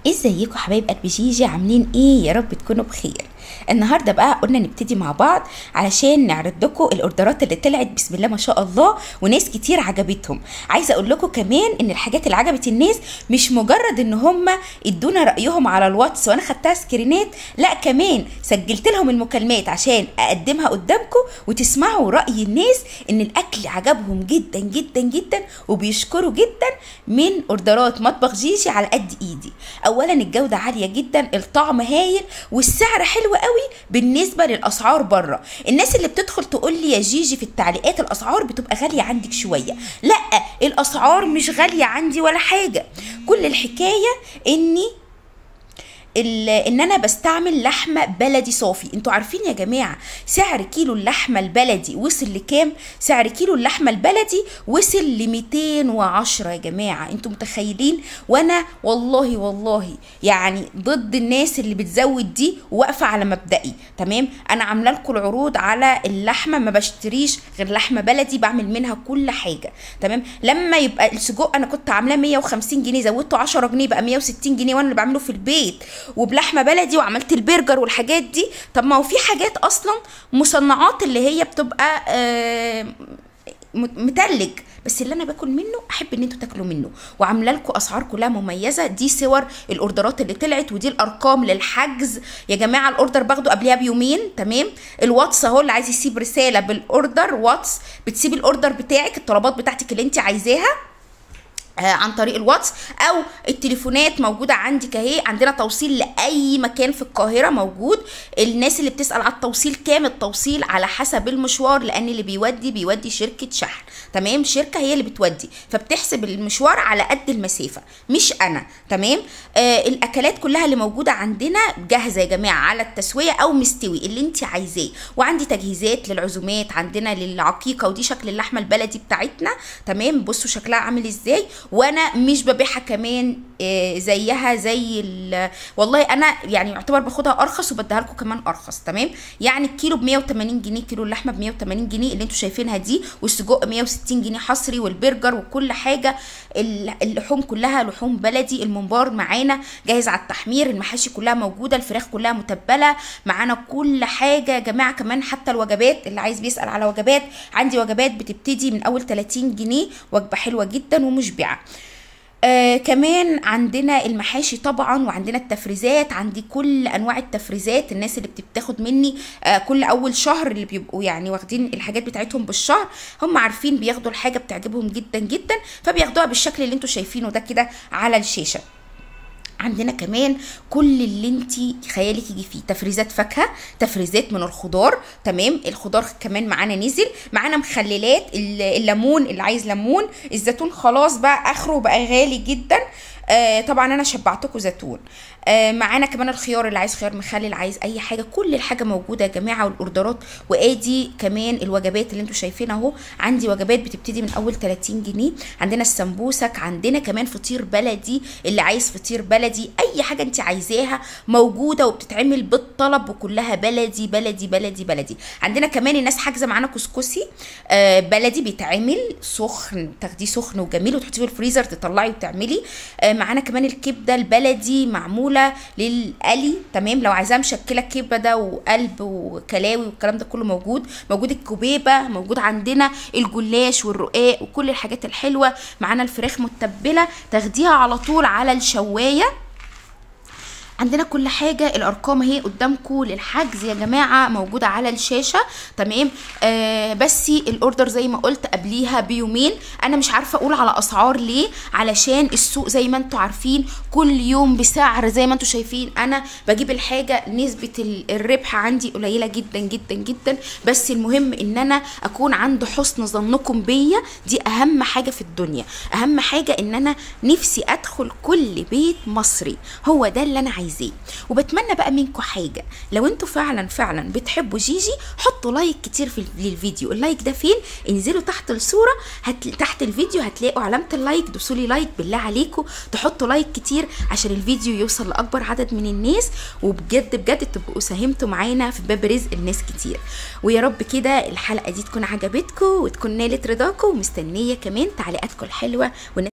ازيكم حبايب قلب جيجي عاملين ايه يا رب تكونوا بخير النهارده بقى قلنا نبتدي مع بعض علشان نعرض لكم الاوردرات اللي طلعت بسم الله ما شاء الله وناس كتير عجبتهم عايزه اقول لكم كمان ان الحاجات اللي عجبت الناس مش مجرد ان هم ادونا رايهم على الواتس وانا خدتها سكرينات لا كمان سجلت لهم المكالمات عشان اقدمها قدامكم وتسمعوا راي الناس ان الاكل عجبهم جدا جدا جدا وبيشكروا جدا من اوردرات مطبخ جيجي على قد ايدي اولا الجوده عاليه جدا الطعم هايل والسعر حلو قوي بالنسبه للاسعار بره الناس اللي بتدخل تقول لي يا جيجي في التعليقات الاسعار بتبقى غاليه عندك شويه لا الاسعار مش غاليه عندي ولا حاجه كل الحكايه اني ال- ان انا بستعمل لحمه بلدي صافي انتوا عارفين يا جماعه سعر كيلو اللحمه البلدي وصل لكام سعر كيلو اللحمه البلدي وصل ل 210 يا جماعه انتوا متخيلين وانا والله والله يعني ضد الناس اللي بتزود دي واقفه على مبدئي تمام انا عامله لكم العروض على اللحمه ما بشتريش غير لحمه بلدي بعمل منها كل حاجه تمام لما يبقى السجق انا كنت عاملاه 150 جنيه زودته 10 جنيه بقى 160 جنيه وانا اللي بعمله في البيت وبلحمه بلدي وعملت البرجر والحاجات دي طب ما هو في حاجات اصلا مصنعات اللي هي بتبقى آه، م- متلج بس اللي انا باكل منه احب ان انتوا تاكلوا منه وعامله لكم اسعار كلها مميزه دي صور الاوردرات اللي طلعت ودي الارقام للحجز يا جماعه الاوردر باخده قبلها بيومين تمام الواتس اهو اللي عايز يسيب رساله بالاوردر واتس بتسيب الاوردر بتاعك الطلبات بتاعتك اللي انت عايزاها آه، عن طريق الواتس او التليفونات موجوده عندك اهي عندنا توصيل لاي مكان في القاهره موجود الناس اللي بتسال على التوصيل كام التوصيل على حسب المشوار لان اللي بيودي بيودي شركه شحن تمام شركه هي اللي بتودي فبتحسب المشوار على قد المسافه مش انا تمام آه الاكلات كلها اللي موجوده عندنا جاهزه يا جماعه على التسويه او مستوي اللي انت عايزاه وعندي تجهيزات للعزومات عندنا للعقيقه ودي شكل اللحمه البلدي بتاعتنا تمام بصوا شكلها عامل ازاي وانا مش ببيعها كمان آه، زيها زي ال- والله انا يعني يعتبر باخدها ارخص وبديها لكم كمان ارخص تمام يعني الكيلو ب 180 جنيه كيلو اللحمه ب 180 جنيه اللي انتوا شايفينها دي والسجق 160 جنيه حصري والبرجر وكل حاجه ال- اللحوم كلها لحوم بلدي الممبار معانا جاهز على التحمير المحاشي كلها موجوده الفراخ كلها متبله معانا كل حاجه يا جماعه كمان حتى الوجبات اللي عايز بيسال على وجبات عندي وجبات بتبتدي من اول 30 جنيه وجبه حلوه جدا ومشبعه آه كمان عندنا المحاشي طبعا وعندنا التفريزات عندي كل انواع التفريزات الناس اللي بتاخد مني آه كل اول شهر اللي بيبقوا يعني واخدين الحاجات بتاعتهم بالشهر هم عارفين بياخدوا الحاجه بتعجبهم جدا جدا فبياخدوها بالشكل اللي انتوا شايفينه ده كده على الشاشه عندنا كمان كل اللي انت خيالك يجي فيه تفريزات فاكهه تفريزات من الخضار تمام الخضار كمان معانا نزل معانا مخللات ال- الليمون اللي عايز ليمون الزيتون خلاص بقى اخره بقى غالي جدا آه طبعا انا شبعتكم زيتون آه معانا كمان الخيار اللي عايز خيار مخلل عايز اي حاجه كل الحاجه موجوده يا جماعه والاوردرات وادي كمان الوجبات اللي انتوا شايفينها اهو عندي وجبات بتبتدي من اول 30 جنيه عندنا السمبوسك عندنا كمان فطير بلدي اللي عايز فطير بلدي اي حاجه انت عايزاها موجوده وبتتعمل بالطلب وكلها بلدي بلدي بلدي بلدي عندنا كمان الناس حاجزه معانا كسكسي آه بلدي بيتعمل سخن تاخديه سخن وجميل وتحطيه في الفريزر تطلعي وتعملي آه معانا كمان الكبده البلدي معموله للقلي تمام لو عايزاها مشكله كبده وقلب وكلاوي والكلام ده كله موجود موجود الكبيبه موجود عندنا الجلاش والرقاق وكل الحاجات الحلوه معانا الفراخ متبله تاخديها على طول على الشوايه عندنا كل حاجة الأرقام اهي قدامكم للحجز يا جماعة موجودة على الشاشة تمام آه بس الأوردر زي ما قلت قبليها بيومين أنا مش عارفة أقول على أسعار ليه علشان السوق زي ما انتوا عارفين كل يوم بسعر زي ما انتوا شايفين أنا بجيب الحاجة نسبة ال- الربح عندي قليلة جدا جدا جدا بس المهم إن أنا أكون عند حسن ظنكم بيا دي أهم حاجة في الدنيا أهم حاجة إن أنا نفسي أدخل كل بيت مصري هو ده اللي أنا عايزاه وبتمنى بقى منكم حاجة لو انتوا فعلا فعلا بتحبوا جيجي حطوا لايك كتير في للفيديو اللايك ده فين انزلوا تحت الصورة هت... تحت الفيديو هتلاقوا علامة اللايك دوسوا لي لايك بالله عليكم تحطوا لايك كتير عشان الفيديو يوصل لأكبر عدد من الناس وبجد بجد تبقوا ساهمتوا معانا في باب رزق الناس كتير ويا رب كده الحلقة دي تكون عجبتكم وتكون نالت رضاكم ومستنية كمان تعليقاتكم الحلوة